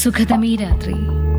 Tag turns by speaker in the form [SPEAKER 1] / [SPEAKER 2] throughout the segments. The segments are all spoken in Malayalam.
[SPEAKER 1] സുഖതമീ രാത്രി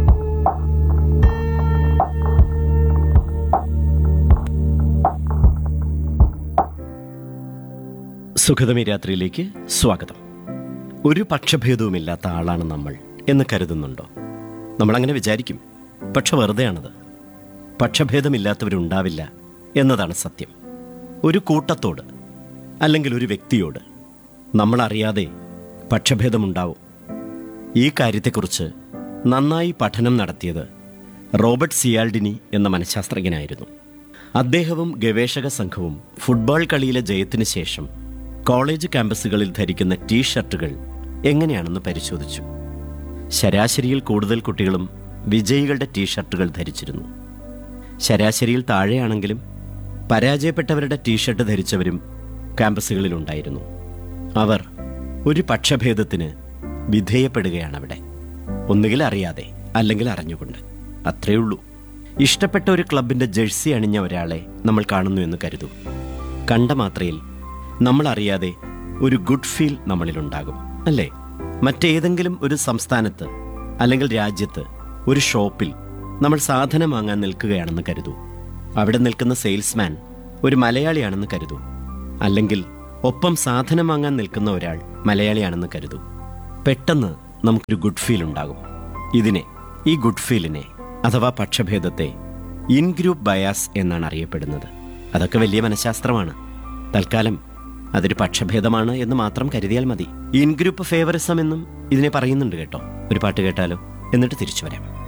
[SPEAKER 2] സുഖതമി രാത്രിയിലേക്ക് സ്വാഗതം ഒരു പക്ഷഭേദവുമില്ലാത്ത ആളാണ് നമ്മൾ എന്ന് കരുതുന്നുണ്ടോ നമ്മളങ്ങനെ വിചാരിക്കും പക്ഷെ വെറുതെയാണത് പക്ഷഭേദമില്ലാത്തവരുണ്ടാവില്ല എന്നതാണ് സത്യം ഒരു കൂട്ടത്തോട് അല്ലെങ്കിൽ ഒരു വ്യക്തിയോട് നമ്മളറിയാതെ പക്ഷഭേദമുണ്ടാവും ഈ കാര്യത്തെക്കുറിച്ച് നന്നായി പഠനം നടത്തിയത് റോബർട്ട് സിയാൽഡിനി എന്ന മനഃശാസ്ത്രജ്ഞനായിരുന്നു അദ്ദേഹവും ഗവേഷക സംഘവും ഫുട്ബോൾ കളിയിലെ ജയത്തിന് ശേഷം കോളേജ് ക്യാമ്പസുകളിൽ ധരിക്കുന്ന ടീ ഷർട്ടുകൾ എങ്ങനെയാണെന്ന് പരിശോധിച്ചു ശരാശരിയിൽ കൂടുതൽ കുട്ടികളും വിജയികളുടെ ടീ ഷർട്ടുകൾ ധരിച്ചിരുന്നു ശരാശരിയിൽ താഴെയാണെങ്കിലും പരാജയപ്പെട്ടവരുടെ ടീഷർട്ട് ധരിച്ചവരും ക്യാമ്പസുകളിലുണ്ടായിരുന്നു അവർ ഒരു പക്ഷഭേദത്തിന് വിധേയപ്പെടുകയാണ് അവിടെ ഒന്നുകിൽ അറിയാതെ അല്ലെങ്കിൽ അറിഞ്ഞുകൊണ്ട് അത്രയേ ഉള്ളൂ ഇഷ്ടപ്പെട്ട ഒരു ക്ലബിന്റെ ജേഴ്സി അണിഞ്ഞ ഒരാളെ നമ്മൾ കാണുന്നു എന്ന് കരുതൂ കണ്ട മാത്രയിൽ നമ്മൾ അറിയാതെ ഒരു ഗുഡ് ഫീൽ നമ്മളിലുണ്ടാകും അല്ലേ മറ്റേതെങ്കിലും ഒരു സംസ്ഥാനത്ത് അല്ലെങ്കിൽ രാജ്യത്ത് ഒരു ഷോപ്പിൽ നമ്മൾ സാധനം വാങ്ങാൻ നിൽക്കുകയാണെന്ന് കരുതൂ അവിടെ നിൽക്കുന്ന സെയിൽസ്മാൻ ഒരു മലയാളിയാണെന്ന് കരുതൂ അല്ലെങ്കിൽ ഒപ്പം സാധനം വാങ്ങാൻ നിൽക്കുന്ന ഒരാൾ മലയാളിയാണെന്ന് കരുതൂ പെട്ടെന്ന് നമുക്കൊരു ഗുഡ് ഫീൽ ഉണ്ടാകും ഇതിനെ ഈ ഗുഡ് ഫീലിനെ അഥവാ പക്ഷഭേദത്തെ ഇൻ ഗ്രൂപ്പ് ബയാസ് എന്നാണ് അറിയപ്പെടുന്നത് അതൊക്കെ വലിയ മനഃശാസ്ത്രമാണ് തൽക്കാലം അതൊരു പക്ഷഭേദമാണ് എന്ന് മാത്രം കരുതിയാൽ മതി ഇൻ ഗ്രൂപ്പ് ഫേവറിസം എന്നും ഇതിനെ പറയുന്നുണ്ട് കേട്ടോ ഒരു പാട്ട് കേട്ടാലോ എന്നിട്ട് തിരിച്ചു വരാം